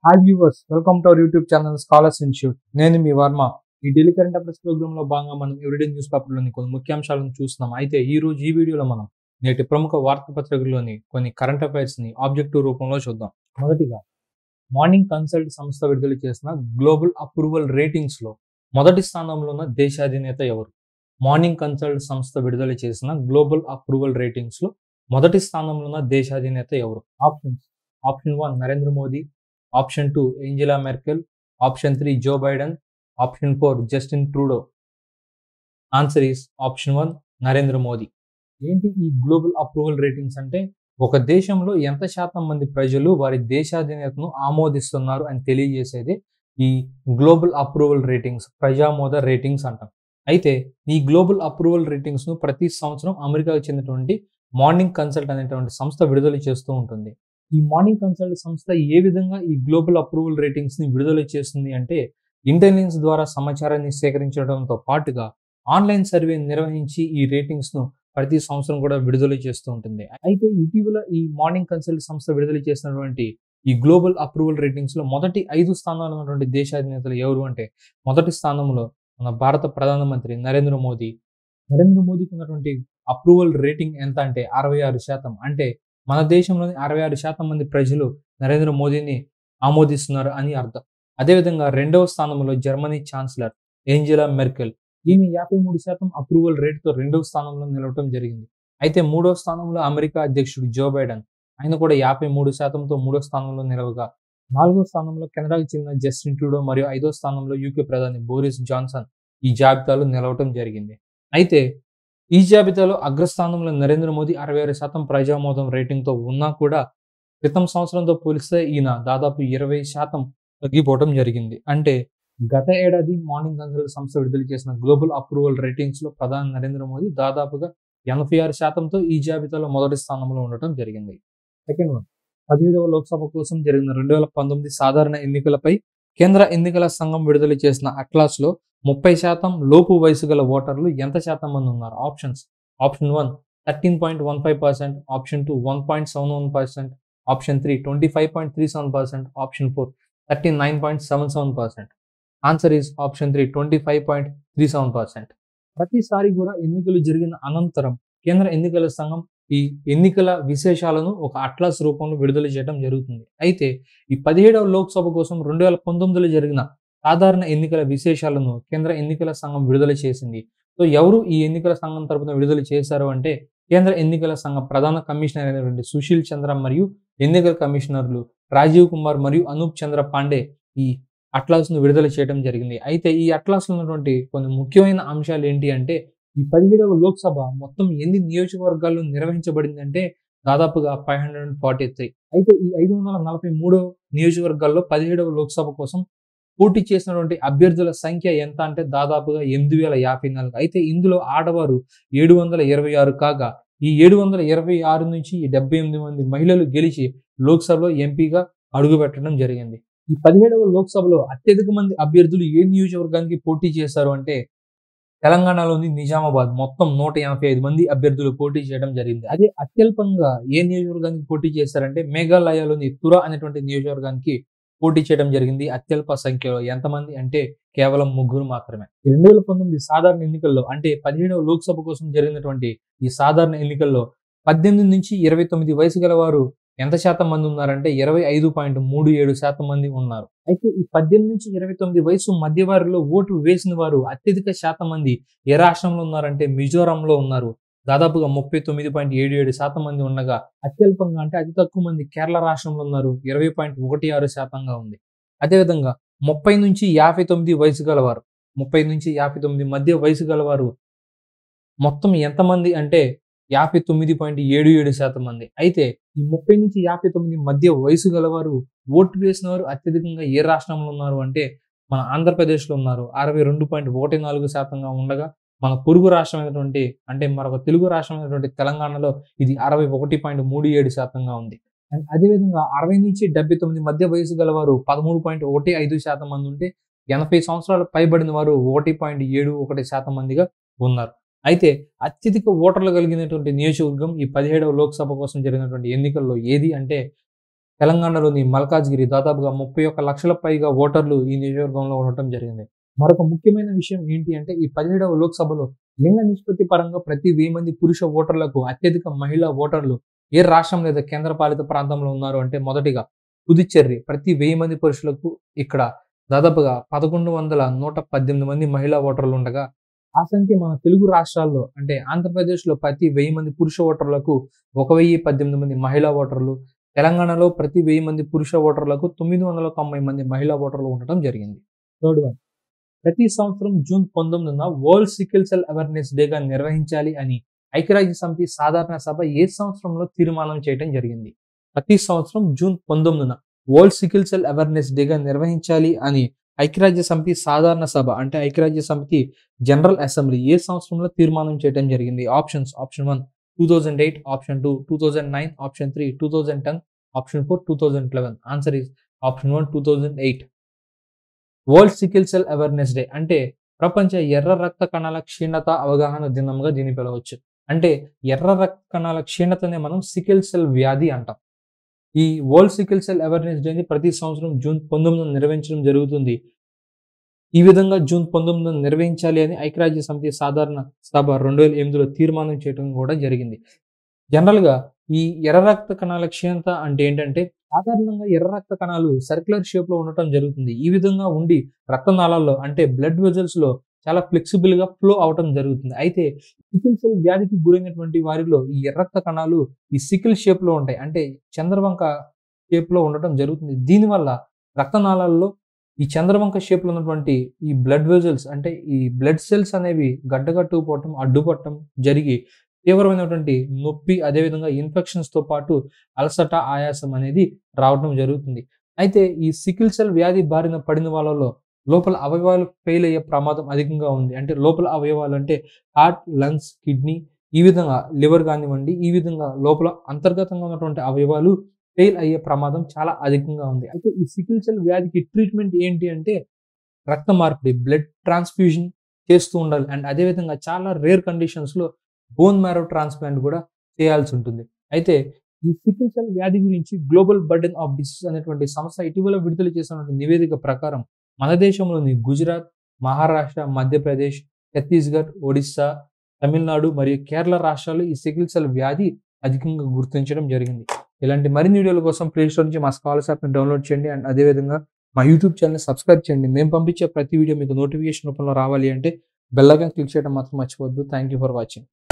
hi viewers welcome to our YouTube channel Scholars Institute నేను మీ వర్మ ఈ డైలీ కరెంట్ అఫైర్స్ ప్రోగ్రామ్ లో భాగంగా మనం ఎవ్రీడే న్యూస్ పేపర్లోని కొన్ని ముఖ్యాంశాలను చూస్తున్నాం అయితే ఈ రోజు ఈ వీడియోలో మనం నేటి ప్రముఖ వార్తాపత్రికల్లోని కొన్ని కరెంట్ అఫైర్స్ ని ఆబ్జెక్టివ్ రూపంలో చూద్దాం మొదటిగా మార్నింగ్ కన్సల్ట్ సంస్థ విడుదల చేసిన గ్లోబల్ అప్రూవల్ రేటింగ్స్ లో మొదటి స్థానంలో ఉన్న దేశాధినేత ఎవరు మార్నింగ్ కన్సల్ట్ సంస్థ విడుదల చేసిన గ్లోబల్ అప్రూవల్ రేటింగ్స్ లో మొదటి స్థానంలో ఉన్న దేశాధినేత ఎవరు options option one Narendra Modi option two Angela Merkel option three Joe Biden option four Justin Trudeau answer is option one Narendra Modi ఏంటి ఈ గ్లోబల్ అప్రూవల్ రేటింగ్స్ అంటే ఒక దేశంలో ఎంత శాతం మంది ప్రజలు వారి దేశాధినేతను ఆమోదిస్తున్నారు అని తెలియజేసేది ఈ గ్లోబల్ అప్రూవల్ రేటింగ్స్ ప్రజామోద రేటింగ్స్ అంటాం అయితే ఈ గ్లోబల్ అప్రూవల్ రేటింగ్స్ ను ప్రతి సంవత్సరం అమెరికాకు చెందినటువంటి మార్నింగ్ కన్సల్ట్ అనేటువంటి సంస్థ విడుదల చేస్తూ ఉంటుంది ఈ మార్నింగ్ కన్సల్ట్ సంస్థ ఏ విధంగా ఈ గ్లోబల్ అప్రూవల్ రేటింగ్స్ ని విడుదల చేస్తుంది అంటే ఇంటెలిజెన్స్ ద్వారా సమాచారాన్ని సేకరించడంతో పాటుగా ఆన్లైన్ సర్వే నిర్వహించి ఈ రేటింగ్స్ ను ప్రతి సంవత్సరం కూడా విడుదల చేస్తూ ఉంటుంది అయితే ఇటీవల ఈ మార్నింగ్ కన్సల్ట్ సంస్థ విడుదల చేసినటువంటి ఈ గ్లోబల్ అప్రూవల్ రేటింగ్స్ లో మొదటి ఐదు స్థానాలు ఉన్నటువంటి దేశాధినేతలు ఎవరు అంటే మొదటి స్థానంలో మన భారత ప్రధానమంత్రి నరేంద్ర మోదీ నరేంద్ర మోదీకి ఉన్నటువంటి అప్రూవల్ రేటింగ్ ఎంత అంటే అరవై ఆరు శాతం అంటే మన దేశంలోని అరవై ఆరు శాతం మంది ప్రజలు నరేంద్ర మోదీని ఆమోదిస్తున్నారు అని అర్థం అదేవిధంగా రెండవ స్థానంలో జర్మనీ ఛాన్సలర్ ఏంజెలా మెర్కెల్ ఈమె యాభై మూడు శాతం అప్రూవల్ రేటుతో రెండవ స్థానంలో నిలవటం జరిగింది అయితే మూడవ స్థానంలో అమెరికా అధ్యక్షుడు జో బైడెన్ ఆయన కూడా యాభై మూడు శాతంతో మూడో స్థానంలో నిలవగా నాలుగో స్థానంలో కెనడాకు చెందిన జస్టిన్ ట్రూడో మరియు ఐదో స్థానంలో యూకే ప్రధాని బోరిస్ జాన్సన్ ఈ జాబితాలో నిలవటం జరిగింది అయితే ఈ జాబితాలో అగ్రస్థానంలో నరేంద్ర మోదీ అరవై ఆరు శాతం ప్రజామోదం రేటింగ్తో ఉన్నా కూడా క్రితం సంవత్సరంతో పోలిస్తే ఈయన దాదాపు ఇరవై శాతం తగ్గిపోవడం జరిగింది అంటే గత ఏడాది మార్నింగ్ కన్సల్ట్ సంస్థ విడుదల చేసిన గ్లోబల్ అప్రూవల్ రేటింగ్స్ లో ప్రధాని నరేంద్ర మోదీ దాదాపుగా ఎనభై ఆరు శాతంతో ఈ జాబితాలో మొదటి స్థానంలో ఉండటం జరిగింది సెకండ్ వన్ పదిహేడవ లోక్సభ కోసం జరిగిన రెండు వేల పంతొమ్మిది సాధారణ ఎన్నికలపై కేంద్ర ఎన్నికల సంఘం విడుదల చేసిన అట్లాస్ లో ముప్పై శాతం లోపు వయసు గల ఓటర్లు ఎంత శాతం మంది ఉన్నారు options option one thirteen point one five percent option two one point seven one percent option three twenty five point three seven percent option four thirty nine point seven seven percent answer is option three twenty five point three seven percent ప్రతిసారి కూడా ఎన్నికలు జరిగిన అనంతరం కేంద్ర ఎన్నికల సంఘం ఈ ఎన్నికల విశేషాలను ఒక అట్లాస్ రూపంలో విడుదల చేయడం జరుగుతుంది అయితే ఈ పదిహేడవ లోక్సభ కోసం రెండు వేల పంతొమ్మిదిలో జరిగిన సాధారణ ఎన్నికల విశేషాలను కేంద్ర ఎన్నికల సంఘం విడుదల చేసింది సో ఎవరు ఈ ఎన్నికల సంఘం తరపున విడుదల చేశారు అంటే కేంద్ర ఎన్నికల సంఘం ప్రధాన కమిషనర్ అయినటువంటి సుశీల్ చంద్ర మరియు ఎన్నికల కమిషనర్లు రాజీవ్ కుమార్ మరియు అనూప్ చంద్ర పాండే ఈ అట్లాస్ ను విడుదల చేయడం జరిగింది అయితే ఈ అట్లాస్ లో ఉన్నటువంటి కొన్ని ముఖ్యమైన అంశాలు ఏంటి అంటే ఈ పదిహేడవ లోక్సభ మొత్తం ఎన్ని నియోజకవర్గాల్లో నిర్వహించబడింది అంటే దాదాపుగా five hundred and forty three అయితే ఈ ఐదు వందల నలభై మూడో నియోజకవర్గాల్లో పదిహేడవ లోక్సభ కోసం పోటీ చేసినటువంటి అభ్యర్థుల సంఖ్య ఎంత అంటే దాదాపుగా ఎనిమిది వేల యాభై నాలుగు అయితే ఇందులో ఆడవారు ఏడు వందల ఇరవై ఆరు కాగా ఈ ఏడు వందల ఇరవై ఆరు నుంచి ఈ డెబ్బై ఎనిమిది మంది మహిళలు గెలిచి లోక్సభలో ఎంపీగా అడుగుపెట్టడం జరిగింది ఈ పదిహేడవ లోక్సభలో అత్యధిక మంది అభ్యర్థులు ఏ నియోజకవర్గానికి పోటీ చేశారు అంటే తెలంగాణలోని నిజామాబాద్ మొత్తం నూట ఎనభై ఐదు మంది అభ్యర్థులు పోటీ చేయడం జరిగింది అదే అత్యల్పంగా ఏ నియోజకవర్గానికి పోటీ చేశారంటే మేఘాలయలోని తురా అనేటువంటి నియోజకవర్గానికి పోటీ చేయడం జరిగింది అత్యల్ప సంఖ్యలో ఎంతమంది అంటే కేవలం ముగ్గురు మాత్రమే రెండు వేల పంతొమ్మిది సాధారణ ఎన్నికల్లో అంటే పదిహేడవ లోక్సభ కోసం జరిగినటువంటి ఈ సాధారణ ఎన్నికల్లో పద్దెనిమిది నుంచి ఇరవై తొమ్మిది వయసు గల వారు ఎంత శాతం మంది ఉన్నారంటే ఇరవై ఐదు పాయింట్ మూడు ఏడు శాతం మంది ఉన్నారు అయితే ఈ పద్దెనిమిది నుంచి ఇరవై తొమ్మిది వయసు మధ్య వారిలో ఓటు వేసిన వారు అత్యధిక శాతం మంది ఏ రాష్ట్రంలో ఉన్నారంటే మిజోరాంలో ఉన్నారు దాదాపుగా ముప్పై తొమ్మిది పాయింట్ ఏడు ఏడు శాతం మంది ఉండగా అత్యల్పంగా అంటే అతి తక్కువ మంది కేరళ రాష్ట్రంలో ఉన్నారు ఇరవై పాయింట్ ఒకటి ఆరు శాతంగా ఉంది అదేవిధంగా ముప్పై నుంచి యాభై తొమ్మిది వయసు గలవారు ముప్పై నుంచి యాభై తొమ్మిది మధ్య వయసు గలవారు మొత్తం ఎంతమంది అంటే యాభై తొమ్మిది పాయింట్ ఏడు ఏడు శాతం మంది అయితే ఈ ముప్పై నుంచి యాభై తొమ్మిది మధ్య వయసు గలవారు ఓటు వేసిన వారు అత్యధికంగా ఏ రాష్ట్రంలో ఉన్నారు అంటే మన ఆంధ్రప్రదేశ్లో ఉన్నారు అరవై రెండు పాయింట్ ఒకటి నాలుగు శాతంగా ఉండగా మన పొరుగు రాష్ట్రమైనటువంటి అంటే మరొక తెలుగు రాష్ట్రమైనటువంటి తెలంగాణలో ఇది అరవై ఒకటి పాయింట్ మూడు ఏడు శాతంగా ఉంది అండ్ అదేవిధంగా అరవై నుంచి డెబ్బై తొమ్మిది మధ్య వయసు గలవారు పదమూడు పాయింట్ ఒకటి ఐదు శాతం మంది ఉంటే ఎనభై సంవత్సరాలు పైబడిన వారు ఒకటి పాయింట్ ఏడు ఒకటి శాతం మందిగా ఉన్నారు అయితే అత్యధిక ఓటర్లు కలిగినటువంటి నియోజకవర్గం ఈ పదిహేడవ లోక్సభ కోసం జరిగినటువంటి ఎన్నికల్లో ఏది అంటే తెలంగాణలోని మల్కాజ్గిరి దాదాపుగా ముప్పై ఒక్క లక్షల పైగా ఓటర్లు ఈ నియోజకవర్గంలో ఉండటం జరిగింది మరొక ముఖ్యమైన విషయం ఏంటి అంటే ఈ పదిహేడవ లోక్సభలో లింగ నిష్పత్తి పరంగా ప్రతి వెయ్యి మంది పురుష ఓటర్లకు అత్యధిక మహిళా ఓటర్లు ఏ రాష్ట్రం లేదా కేంద్ర పాలిత ప్రాంతంలో ఉన్నారు అంటే మొదటిగా పుదుచ్చేరి ప్రతి వెయ్యి మంది పురుషులకు ఇక్కడ దాదాపుగా పదకొండు వందల నూట పద్దెనిమిది మంది మహిళా ఓటర్లు ఉండగా ఆ సంఖ్య మన తెలుగు రాష్ట్రాల్లో అంటే ఆంధ్రప్రదేశ్లో ప్రతి వెయ్యి మంది పురుష ఓటర్లకు ఒక వెయ్యి పద్దెనిమిది మంది మహిళా ఓటర్లు తెలంగాణలో ప్రతి వెయ్యి మంది పురుష ఓటర్లకు తొమ్మిది వందల తొంభై మంది మహిళా ఓటర్లు ఉండటం జరిగింది థర్డ్ వన్ ప్రతి సంవత్సరం జూన్ పంతొమ్మిదిన వరల్డ్ సికిల్ సెల్ అవేర్నెస్ డేగా నిర్వహించాలి అని ఐక్యరాజ్య సమితి సాధారణ సభ ఏ సంవత్సరంలో తీర్మానం చేయడం జరిగింది ప్రతి సంవత్సరం జూన్ పంతొమ్మిదిన వరల్డ్ సికిల్ సెల్ అవేర్నెస్ డేగా నిర్వహించాలి అని ఐక్యరాజ్య సమితి సాధారణ సభ అంటే ఐక్యరాజ్య సమితి జనరల్ అసెంబ్లీ ఏ సంవత్సరంలో తీర్మానం చేయడం జరిగింది options option one two thousand eight option two two thousand nine option three two thousand ten option four two thousand eleven answer is option one two thousand eight world sickle cell awareness day అంటే ప్రపంచ ఎర్ర రక్త కణాల క్షీణత అవగాహన దినంగా దీన్ని పిలవచ్చు అంటే ఎర్ర రక్త కణాల క్షీణతనే మనం సికిల్ సెల్ వ్యాధి అంటాం ఈ వరల్డ్ సికిల్ సెల్ అవేర్నెస్ డేని ప్రతి సంవత్సరం జూన్ పంతొమ్మిదిన నిర్వహించడం జరుగుతుంది ఈ విధంగా జూన్ పంతొమ్మిదిన నిర్వహించాలి అని ఐక్యరాజ్య సమితి సాధారణ సభ రెండు వేల ఎనిమిదిలో తీర్మానం చేయడం కూడా జరిగింది జనరల్గా ఈ ఎర్ర రక్త కణాల క్షీణత అంటే ఏంటంటే సాధారణంగా ఎర్ర రక్త కణాలు సర్క్యులర్ షేప్ లో ఉండటం జరుగుతుంది ఈ విధంగా ఉండి రక్తనాళాల్లో అంటే బ్లడ్ వెజల్స్ లో చాలా ఫ్లెక్సిబుల్ గా ఫ్లో అవటం జరుగుతుంది అయితే సికిల్ సెల్ వ్యాధికి గురైనటువంటి వారిలో ఈ ఎర్ర రక్త కణాలు ఈ సికిల్ షేప్ లో ఉంటాయి అంటే చంద్రవంక షేప్ లో ఉండటం జరుగుతుంది దీనివల్ల రక్తనాళాల్లో ఈ చంద్రవంక షేప్ లో ఉన్నటువంటి ఈ బ్లడ్ వెజల్స్ అంటే ఈ బ్లడ్ సెల్స్ అనేవి గడ్డగట్టుకుపోవటం అడ్డుపట్టడం జరిగి తీవ్రమైనటువంటి నొప్పి అదేవిధంగా ఇన్ఫెక్షన్స్ తో పాటు అలసట ఆయాసం అనేది రావడం జరుగుతుంది అయితే ఈ సికిల్ సెల్ వ్యాధి బారిన పడిన వాళ్ళలో లోపల అవయవాలు ఫెయిల్ అయ్యే ప్రమాదం అధికంగా ఉంది అంటే లోపల అవయవాలు అంటే హార్ట్ లంగ్స్ కిడ్నీ ఈ విధంగా లివర్ కానివ్వండి ఈ విధంగా లోపల అంతర్గతంగా ఉన్నటువంటి అవయవాలు ఫెయిల్ అయ్యే ప్రమాదం చాలా అధికంగా ఉంది అయితే ఈ సికిల్ సెల్ వ్యాధికి ట్రీట్మెంట్ ఏంటి అంటే రక్త మార్పిడి బ్లడ్ ట్రాన్స్ఫ్యూజన్ చేస్తూ ఉండాలి అండ్ అదేవిధంగా చాలా రేర్ కండిషన్స్లో బోన్ మ్యారో ట్రాన్స్ప్లాంట్ కూడా చేయాల్సి ఉంటుంది అయితే ఈ సికిల్ సెల్ వ్యాధి గురించి గ్లోబల్ బర్డెన్ ఆఫ్ డిసీజ్ అనేటువంటి సంస్థ ఇటీవల విడుదల చేసినటువంటి నివేదిక ప్రకారం మన దేశంలోని గుజరాత్ మహారాష్ట్ర మధ్యప్రదేశ్ ఛత్తీస్గఢ్ ఒడిస్సా తమిళనాడు మరియు కేరళ రాష్ట్రాల్లో ఈ సికిల్ సెల్ వ్యాధి అధికంగా గుర్తించడం జరిగింది ఇలాంటి మరిన్ని వీడియోల కోసం ప్లే స్టోర్ నుంచి మా స్కాలర్స్ యాప్ని డౌన్లోడ్ చేయండి అండ్ అదేవిధంగా మా యూట్యూబ్ ఛానల్ సబ్స్క్రైబ్ చేయండి మేము పంపించే ప్రతి వీడియో మీకు నోటిఫికేషన్ రూపంలో రావాలి అంటే బెల్ ఐకాన్ క్లిక్ చేయడం మాత్రం మర్చిపోవద్దు థ్యాంక్ యూ ఫర్ వాచింగ్